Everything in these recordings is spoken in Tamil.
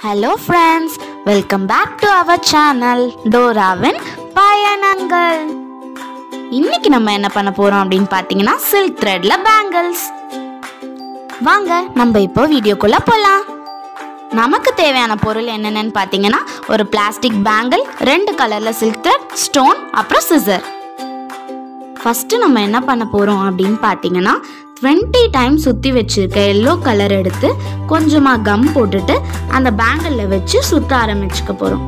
hello friends welcome back to our channel டோராவின் பயணங்கள் இன்னைக்கு நம்ம என்ன பண்ண போறோம் அப்படின்னு பார்த்தீங்கன்னா சில்க் த்ரெட்ல பேங்கிள்ஸ் வாங்க நம்ம இப்போ வீடியோக்குள்ள போலாம் நமக்கு தேவையான பொருள் என்னென்னு பார்த்தீங்கன்னா ஒரு பிளாஸ்டிக் பேங்கிள் ரெண்டு கலர்ல சில்க் த்ரெட் ஸ்டோன் அப்புறம் சிசர் ஃபஸ்ட்டு நம்ம என்ன பண்ண போகிறோம் அப்படின்னு பார்த்தீங்கன்னா டுவெண்ட்டி டைம் சுற்றி வச்சிருக்க எல்லோ கலர் எடுத்து கொஞ்சமாக கம் போட்டுட்டு அந்த பேங்கிளில் வச்சு சுற்ற ஆரம்பிச்சுக்க போகிறோம்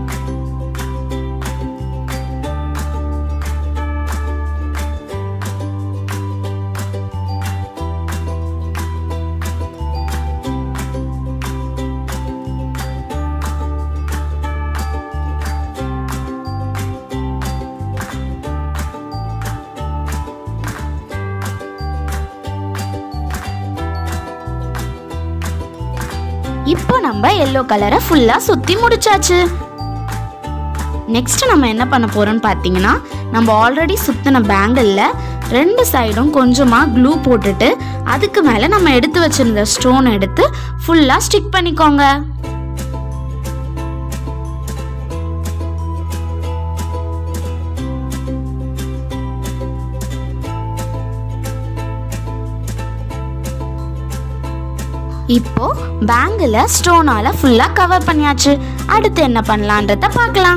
இப்போ நம்ம எல்லோ கலரை ஃபுல்லாக சுற்றி முடிச்சாச்சு நெக்ஸ்ட் நம்ம என்ன பண்ண போறோம்னு பார்த்தீங்கன்னா நம்ம ஆல்ரெடி சுத்தின பேங்கிளில் ரெண்டு சைடும் கொஞ்சமாக க்ளூ போட்டுட்டு அதுக்கு மேலே நம்ம எடுத்து வச்சிருந்த ஸ்டோன் எடுத்து ஃபுல்லாக ஸ்டிக் பண்ணிக்கோங்க இப்போ பேங்கில் ஸ்டோனால ஃபுல்லா கவர் பண்ணியாச்சு அடுத்து என்ன பண்ணலான்றத பார்க்கலாம்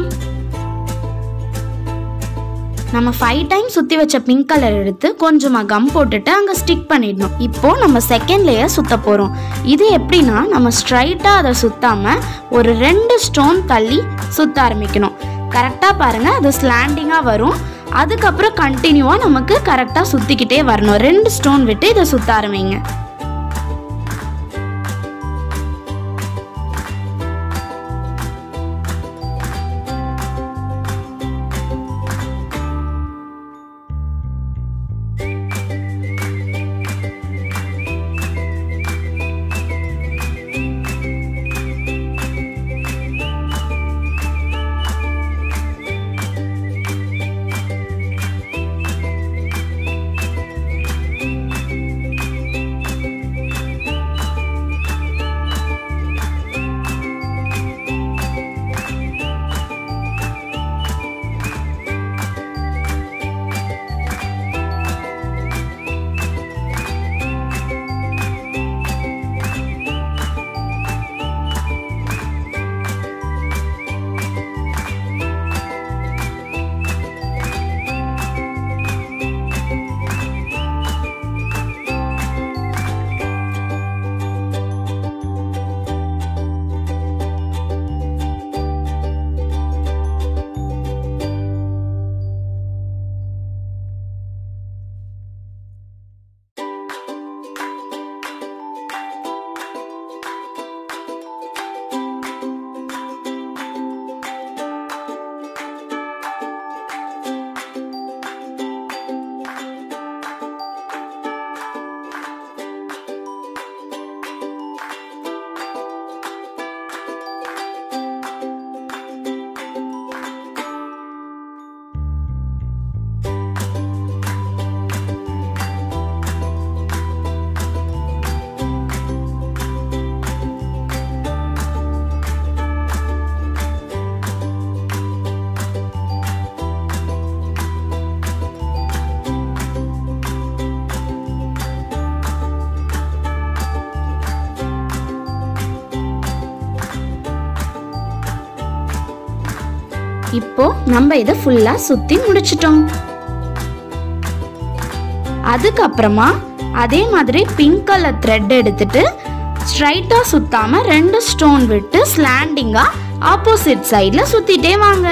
நம்ம ஃபைவ் டைம் சுத்தி வச்ச பிங்க் கலர் எடுத்து கொஞ்சமா கம் போட்டுட்டு அங்க ஸ்டிக் பண்ணிடணும் இப்போ நம்ம செகண்ட் லேயர் சுத்த போறோம் இது எப்படின்னா நம்ம ஸ்ட்ரைட்டா அதை சுத்தாம ஒரு ரெண்டு ஸ்டோன் தள்ளி சுத்த ஆரம்பிக்கணும் கரெக்டா பாருங்க அது ஸ்லாண்டிங்கா வரும் அதுக்கப்புறம் கண்டினியூவா நமக்கு கரெக்டா சுத்திக்கிட்டே வரணும் ரெண்டு ஸ்டோன் விட்டு இதை சுத்த ஆரம்பிங்க இப்போ நம்ம இதை ஃபுல்லா சுத்தி முடிச்சிட்டோம் அதுக்கப்புறமா அதே மாதிரி பிங்க் கலர் த்ரெட் எடுத்துட்டு ஸ்ட்ரைட்டா சுத்தாம ரெண்டு ஸ்டோன் விட்டு ஸ்லாண்டிங்கா ஆப்போசிட் சைட்ல சுத்திட்டே வாங்க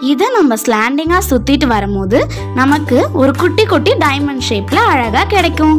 இதை நம்ம ஸ்லாண்டிங்காக சுற்றிட்டு வரும்போது நமக்கு ஒரு குட்டி குட்டி டைமண்ட் ஷேப்பில் அழகாக கிடைக்கும்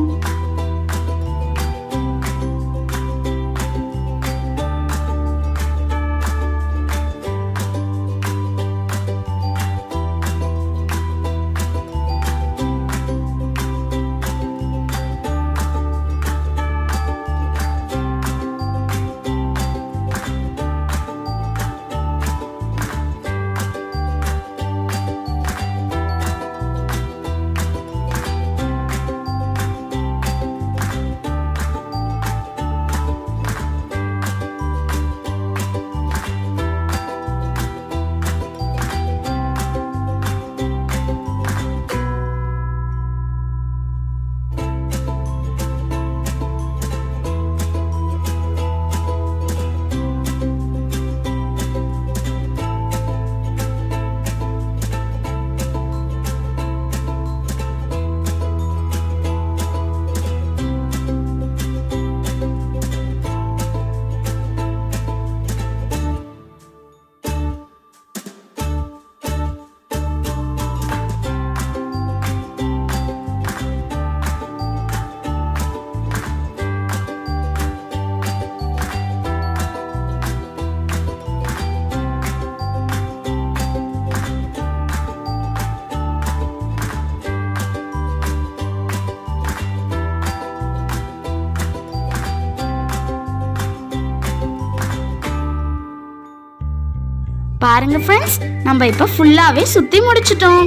பாருங்க ஃப்ரெண்ட்ஸ் நம்ம இப்போ ஃபுல்லாகவே சுற்றி முடிச்சிட்டோம்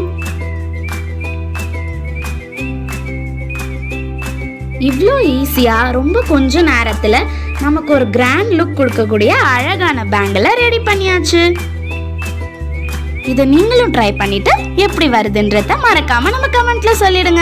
இவ்வளோ ஈஸியாக ரொம்ப கொஞ்ச நேரத்தில் நமக்கு ஒரு கிராண்ட் லுக் கொடுக்கக்கூடிய அழகான பேங்கிளை ரெடி பண்ணியாச்சு இதை நீங்களும் ட்ரை பண்ணிட்டு எப்படி வருதுன்றத மறக்காம நம்ம கமெண்ட்ல சொல்லிடுங்க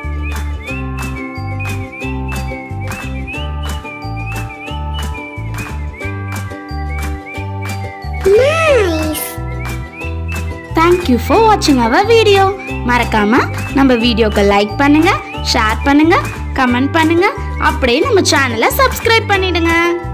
தேங்க்யூ ஃபார் வாட்சிங் அவர் வீடியோ மறக்காம நம்ம வீடியோக்கு லைக் பண்ணுங்க ஷேர் பண்ணுங்க கமெண்ட் பண்ணுங்க அப்படியே நம்ம சேனலை சப்ஸ்கிரைப் பண்ணிடுங்க